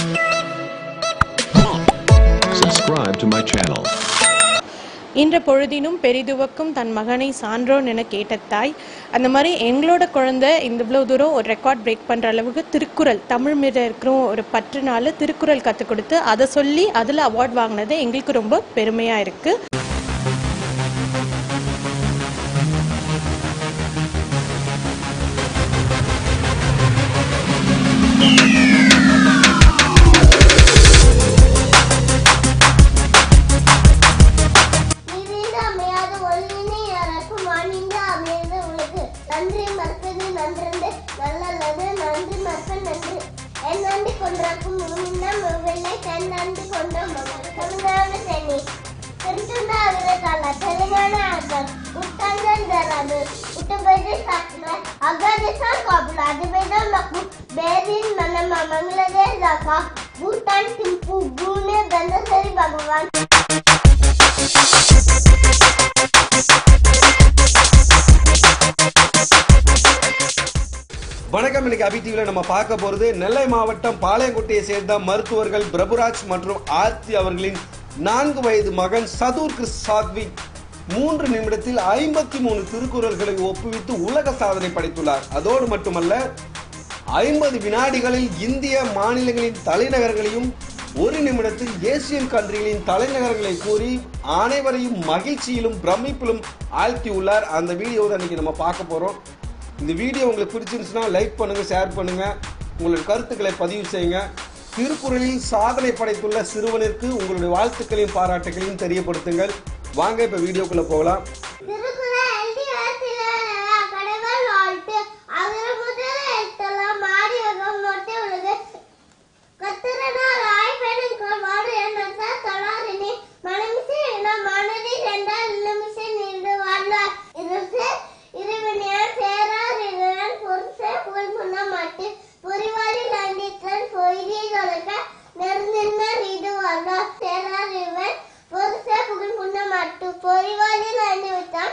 Subscribe to my channel. இன்ற பொழுதினும் பெரிதுவக்கும் தன் மகனை சான்றோன் என கேட்ட தாய் அந்த மாதிரி எங்களோட குழந்தை இந்த இவ்வளோ தூரம் ஒரு ரெக்கார்ட் பிரேக் பண்ணுற அளவுக்கு திருக்குறள் தமிழ் மீது இருக்கிற ஒரு பற்றுனால திருக்குறள் கற்றுக் கொடுத்து அதை சொல்லி அதில் அவார்ட் வாங்கினது எங்களுக்கு ரொம்ப பெருமையாக இருக்குது நீரின்றி அமையாத ஒளியினை யாருக்கும் வானின்றி அமையாத உலகு நன்றி மறப்பது நன்றென்று நல்லல்லது நன்றி மறப்ப நன்று என் நன்றி கொன்றாக்கும் முன்னம் வெள்ளை தென் நன்றி கொன்ற மகள் தெலுங்கான செனி திருட்டுண்டா விரகால தெலுங்கான அகல் உத்தங்கன் தராது உட்டுபதி சாப்பிட அகதிசான் காபுல அதுபேதான் மக்கு பேரின் மனம மங்களதேஷ் தாக்கா பூட்டான் திம்பு பூனே கந்தசரி பகவான் வணக்கம் இன்னைக்கு அபி டிவியில் நம்ம பார்க்க போகிறது நெல்லை மாவட்டம் பாளையங்கோட்டையை சேர்ந்த மருத்துவர்கள் பிரபுராஜ் மற்றும் ஆர்த்தி அவர்களின் நான்கு வயது மகன் சதுர் கிறிஸ் சாத்விக் மூன்று நிமிடத்தில் ஐம்பத்தி மூணு திருக்குறள்களை ஒப்புவித்து உலக சாதனை படைத்துள்ளார் அதோடு மட்டுமல்ல ஐம்பது வினாடிகளில் இந்திய மாநிலங்களின் தலைநகரங்களையும் ஒரு நிமிடத்தில் ஏசியன் கண்ட்ரிகளின் தலைநகரங்களை கூறி அனைவரையும் மகிழ்ச்சியிலும் பிரமிப்பிலும் ஆழ்த்தியுள்ளார் அந்த வீடியோ தான் இன்னைக்கு நம்ம பார்க்க போறோம் இந்த வீடியோ உங்களுக்கு பிடிச்சிருந்துச்சுன்னா லைக் பண்ணுங்க ஷேர் பண்ணுங்க உங்களுடைய கருத்துக்களை பதிவு செய்யுங்க திருக்குறளில் சாதனை படைத்துள்ள சிறுவனிற்கு உங்களுடைய வாழ்த்துக்களையும் பாராட்டுகளையும் தெரியப்படுத்துங்கள் வாங்க இப்ப வீடியோக்குள்ள போகலாம் திருக்குறள் எழுதி வாசில கடவுள் வாழ்த்து அகர முதல எழுத்தெல்லாம் மாறி வகம் நோட்டே உலகு கத்திரனால் ஆய்வெனும் வாடு என்ன தொழாரினி மனமிசை என மனதி சென்றால் இல்லமிசை நின்று வாழ்வார் இருசு இருவினியார் சேரார் இருவன் பொருசே புகழ் முன்ன மாட்டு பொறிவாளி கண்டித்தன் பொய்கை தொலைக்க நெருந்தின்னர் இது வாழ்வார் சேரார் இருவன் பொருசே புகழ் முன்ன மாட்டு பொறிவாளி கண்டி விட்டான்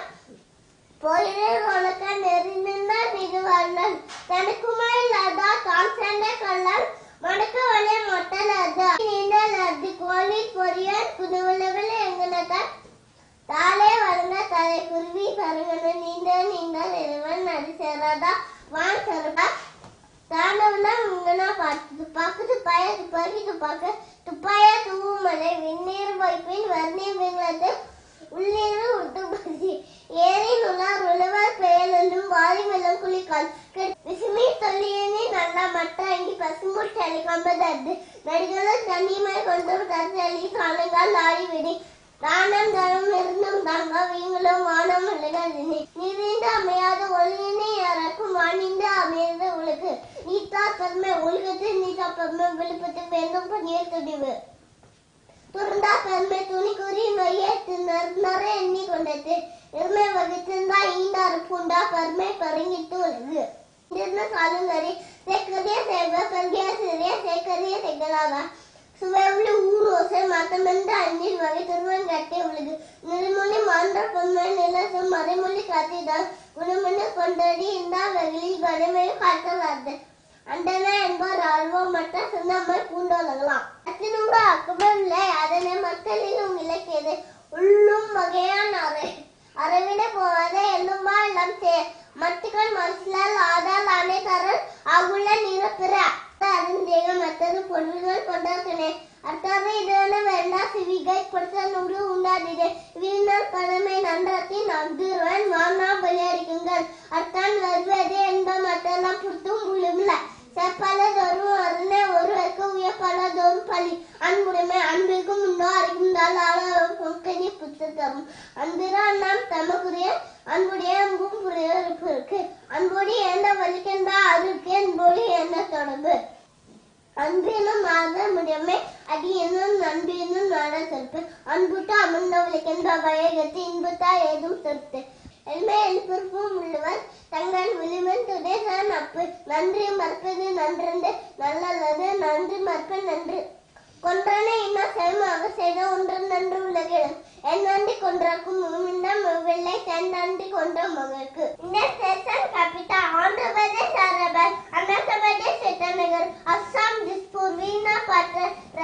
பொருளை உனக்க நெறிந்தால் இது வாழ்வன் தனக்குமா இல்லாதா தான் சென்ற கல்லால் மடக்க வழிய மொட்டல் அது நீண்டல் அது கோழி பொரியல் புதுவுலகில் எங்கனதான் தாளே வளர்ந்த தலை குருவி கருங்கன நீண்ட நீண்டால் இறைவன் நடி சேராதா வான் கருடா தாண்டவனா உங்கனா பார்த்து துப்பாக்கு துப்பாய துப்பாக்கி துப்பாக்கு துப்பாய தூவும் மலை விண்ணீர் வைப்பின் வர்ணீர் வெங்களது உள்ளீர் உட்டு பசி ஏரி நுளார் உழவர் பெயலும் வாரி வெள்ளம் குளிக்கால் விசுமி தொல்லியனே நல்லா மட்ட அங்கி பசுமுட் அலி கம்பதது நடிகளும் தண்ணிமாய் கொண்டு தரசலி காலங்கால் ஆடி விடி தானம் தரம் இருந்தும் தாங்க வீங்களும் வானம் விலகதினி நீரிந்து அமையாத ஒளியினை யாருக்கும் வாணிந்து அமையாத உலகு நீத்தா பெருமை உலகத்தில் நீத்தா பெருமை விழுப்பத்து வேண்டும் பணியல் துணிவு துறந்தா பெருமை துணி கூறி நொய்யே திணற எண்ணி கொண்டது எருமை வகுத்திருந்தா ஈண்டாறு பூண்டா பெருமை பரங்கிட்டு உலகு இருந்த காலங்கரி சேக்கரிய சேவ கல்கிய சிறிய சேக்கரிய செங்கலாக சுவையுள்ள ஊர் ஓசை மத்தமென்ற அந்நீர் வகை திருவன் கட்டி உள்ளது நிலமொழி மாண்ட பொன்மை நிலசும் மறைமொழி காத்திதான் குணமணி கொண்டடி இந்த வெகளில் வறுமையை காட்டலாது அண்டன என்பவர் ஆழ்வோ மற்ற சின்னம்மல் பூண்டோலகலாம் அத்தினூறு அக்குமில்லை அதனை மக்களிலும் இலக்கியது உள்ளும் வகையான் அறை அறவிட போவத எல்லும்பா எல்லாம் சே மத்துக்கள் மனசிலால் ஆதால் ஆணை தரல் ஆகுள்ள நிரப்பிற அருந்தேக மற்றது பொருள்கள் கொண்டார்க்கனே அர்த்தாவே இதன வேண்டா சிவிகை கொடுத்த நூறு உண்டாதிதே வீணர் கடமை நன்றத்தின் அந்துருவன் வானா பலியடிக்குங்கள் அர்த்தான் வருவது என்ப மற்றெல்லாம் புத்தும் புழுமில்ல செப்பலதொரும் அருணை ஒருவருக்கு உயப்பலதொரும் பலி அன்புடைமை அன்பிற்கும் முன்னோ அறிக்கும் தாளாளரும் பொங்கனி புத்து தரும் அன்பிரான் நாம் தமக்குரிய அன்புடைய அன்பும் புரிய இருக்கு அன்போடி எந்த வலிக்கின்ற அருக்கு அன்போடி என்ன தொடர்பு அன்பினும் மாத முடியாமை அடியனும் நண்பினும் நாட சிறப்பு அன்புட்டு அமர்ந்தவளுக்கென்ற வயகத்து இன்புத்தா ஏதும் சிறப்பு எல்மை எழுப்பிற்கும் உள்ளவர் தங்கள் விளிவன் துடைசான் அப்பு நன்றி மறப்பது நன்றென்று நல்லல்லது நன்றி மறப்ப நன்று கொன்றனை இன்ன செயமாக செய்த ஒன்று நன்று உலகிடம் என் நன்றி கொன்றாக்கும் மூமின்னம் வெள்ளை தென் நன்றி கொன்ற மகற்கு இந்த ஸ்டேஷன் கேபிட்டல் ஆந்திர பிரதேஷ் அரபன் அண்ணா பிரதேஷ் நகர் அஸ்ஸாம் திஸ்பூர் வீணா பாட்டு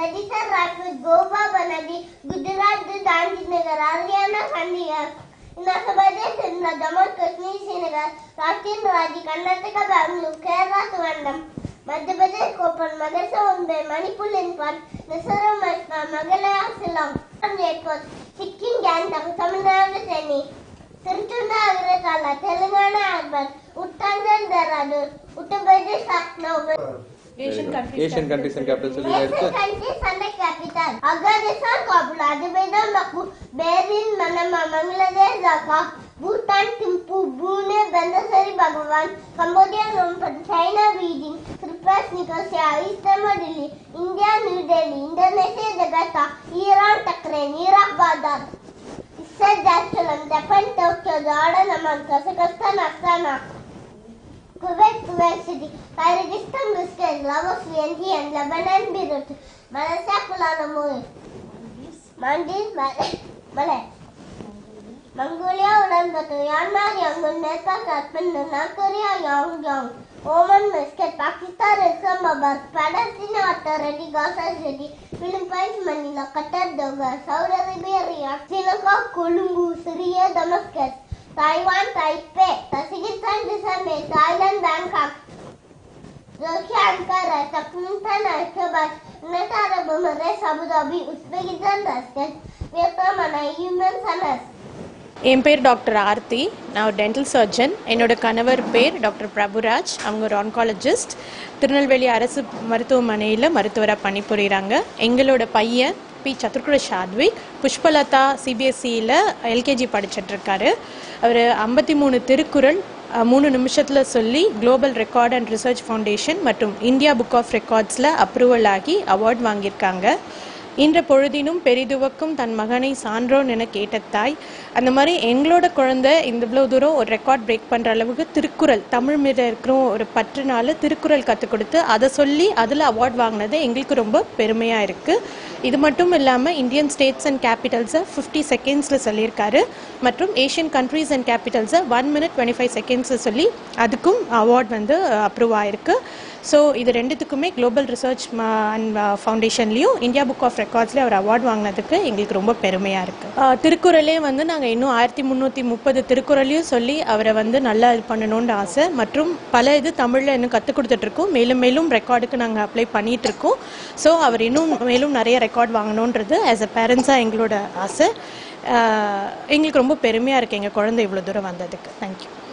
Register Rajput, Goa, Banadi, Gujarat, Gandhinagar, Haryana, Chandigarh. Himachal Pradesh, Shimla, Jammu and Kashmir, Srinagar, Rajasthan, Raji, Karnataka, Bangalore, Kerala, Trivandrum. Madhya Pradesh, Koppal, Magarsa, Mumbai, Manipur, Imphal, Mizoram, Asma, Meghalaya, Shillong, Airport, Sikkim, Gangtok, Tamil Nadu, Chennai. Tirchunda, Agratala, Telangana, Albert, Uttarakhand, Dehradun, Uttar Pradesh, Lucknow, Asian country Asian countries and capitals சொல்லி Asian எடுத்து countries and the capital. Afghanistan, Kabul, Azerbaijan, Baku, Berlin, Manama, Bangladesh, Dhaka, Bhutan, Thimphu, Brunei, Bandasari, Bhagavan, Cambodia, Phnom Penh, China, Beijing, Cyprus, Nicosia, Istanbul, Delhi, India, New Delhi, Indonesia, Jakarta, Iran, Tehran, Iraq, Baghdad. Israel, Jerusalem, Japan, Tokyo, Jordan, Amman, Kazakhstan, Astana. Kuwait, Kuwait City, Kyrgyzstan, Bishkek, Laos, Vientiane, Lebanon, Beirut, Malaysia, Kuala Lumpur, Maldives, Mal- Malay, Mongolia, Ulaanbaatar, Myanmar, Yangon, Nepal, Kathmandu, North Korea, Yongbyon, Oman, Muscat, Pakistan, Islamabad, Palestine Authority, Gaza City, Philippines, Manila, Qatar, Doha, Saudi Arabia, Riyadh, Sri Lanka, Colombo, Syria, Damascus, Taiwan, Taipei, Tajikistan, Dushanbe, Thailand, Bangkok, Russia, Ankara, Turkmenistan, Ashgabat, United Arab Emirates, Abu Dhabi, Uzbekistan, Tashkent, Vietnam, and Yemen, Sanas. என் பேர் doctor Aarthi நான் ஒரு dental surgeon என்னோட கணவர் பேர் doctor Prabhuraj அவங்க ஒரு oncologist Tirunelveli அரசு மருத்துவமனையில் மருத்துவராக பணிபுரிகிறாங்க எங்களோட பையன் பி சதுர்குட ஷாத்விக் புஷ்பலதா சிபிஎஸ்சியில் எல்கேஜி படிச்சிட்ருக்காரு அவர் ஐம்பத்தி மூணு திருக்குறள் அஹ், மூணு நிமிஷத்தில் சொல்லி global record and research foundation மற்றும் இந்தியா புக் ஆஃப் ரெக்கார்ட்ஸில் அப்ரூவல் ஆகி அவார்ட் வாங்கியிருக்காங்க இன்ற பொழுதினும் பெரிதுவக்கும் தன் மகனை சான்றோன் என கேட்ட தாய் அந்த மாதிரி எங்களோட குழந்தை இந்த இவ்வளோ தூரம் ஒரு ரெக்கார்ட் பிரேக் பண்ணுற அளவுக்கு திருக்குறள் தமிழ் மீது இருக்கிற ஒரு பற்றுனால திருக்குறள் கற்றுக் கொடுத்து அதை சொல்லி அதில் அவார்ட் வாங்கினது எங்களுக்கு ரொம்ப பெருமையாக இருக்குது இது மட்டும் இல்லாமல் இந்தியன் ஸ்டேட்ஸ் அண்ட் கேபிட்டல்ஸை ஃபிஃப்டி செகண்ட்ஸில் சொல்லியிருக்காரு மற்றும் ஏஷியன் கண்ட்ரீஸ் அண்ட் கேபிட்டல்ஸை ஒன் மினிட் டுவெண்ட்டி ஃபைவ் செகண்ட்ஸில் சொல்லி அதுக்கும் அவார்ட் வந்து அப்ரூவ் ஆயிருக்கு ஸோ இது ரெண்டுத்துக்குமே குளோபல் ரிசர்ச் அண்ட் ஃபவுண்டேஷன்லேயும் இந்தியா புக் ஆஃப் ரெக்கார்ட்ஸ்லேயும் அவர் அவார்ட் வாங்கினதுக்கு எங்களுக்கு ரொம்ப பெருமையாக இருக்குது திருக்குறளே வந்து நாங்கள் இன்னும் ஆயிரத்தி முந்நூற்றி முப்பது திருக்குறளையும் சொல்லி அவரை வந்து நல்லா இது பண்ணணும்னு ஆசை மற்றும் பல இது தமிழில் இன்னும் கற்றுக் கொடுத்துட்ருக்கோம் மேலும் மேலும் ரெக்கார்டுக்கு நாங்கள் அப்ளை பண்ணிட்டு இருக்கோம் ஸோ அவர் இன்னும் மேலும் நிறைய ரெக்கார்ட் வாங்கணுன்றது ஆஸ் அ பேரண்ட்ஸாக எங்களோட ஆசை ஆஹ் எங்களுக்கு ரொம்ப பெருமையாக இருக்குது எங்கள் குழந்தை இவ்வளோ தூரம் வந்ததுக்கு தேங்க்யூ